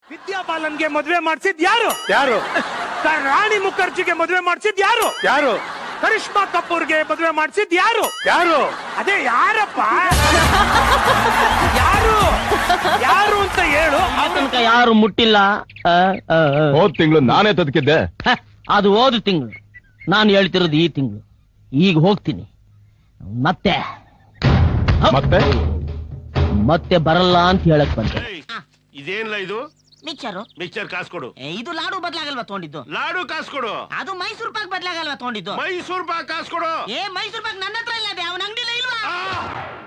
ವಿದ್ಯಾ ಬಾಲನ್ಗೆ ಮದುವೆ ಮಾಡಿಸಿದ್ ಯಾರು ಯಾರು ಕ- ರಾಣಿ ಮುಖರ್ಜಿಗೆ ಮದುವೆ ಮಾಡಿಸಿದ್ ಯಾರು ಯಾರು ಕರಿಷ್ಮಾ ಕಪೂರ್ಗೆ ಮದುವೆ ಮಾಡಿಸಿದ್ ಯಾರು ಯಾರು ಅದೇ ಯಾರಪ್ಪ ಯಾರು ಯಾರು ಅಂತ ಹೇಳು ತನಕ ಯಾರು ಮುಟ್ಟಿಲ್ಲ ಆ, ಆ, ಆ. ಹೋದ್ ತಿಂಗಳು ನಾನೇ ತದಕಿದ್ದೆ ಹ, ಅದು ಹೋದ ತಿಂಗಳು ನಾನು ಹೇಳ್ತಿರೋದು ಈ ತಿಂಗಳು ಈಗ ಹೋಗ್ತೀನಿ ಮತ್ತೆ ಮತ್ತೆ ಮತ್ತೆ ಬರಲ್ಲ ಅಂತ ಹೇಳಕ್ ಬಂದೆ ಇದೇನಿಲ್ಲ ಇದು ಮಿಕ್ಸರು ಮಿಕ್ಸರ್ ಕಾಸು ಕೊಡು ಇದು ಲಾಡು ಬದ್ಲಾಗಲ್ವಾ ತಗೊಂಡಿದ್ದು ಲಾಡು ಕಾಸು ಕೊಡು ಅದು ಮೈಸೂರು ಪಾಕ್ ಬದ್ಲಾಗಲ್ವಾ ತಗೊಂಡಿದ್ದು ಮೈಸೂರು ಪಾಕ್ ಕಾಸು ಕೊಡು ಏ ಮೈಸೂರು ಪಾಕ್ ನನ್ನ ಹತ್ರ ಇಲ್ಲ ಅವನ ಅಂಗಡಿಲ ಇಲ್ವಾ ಆ,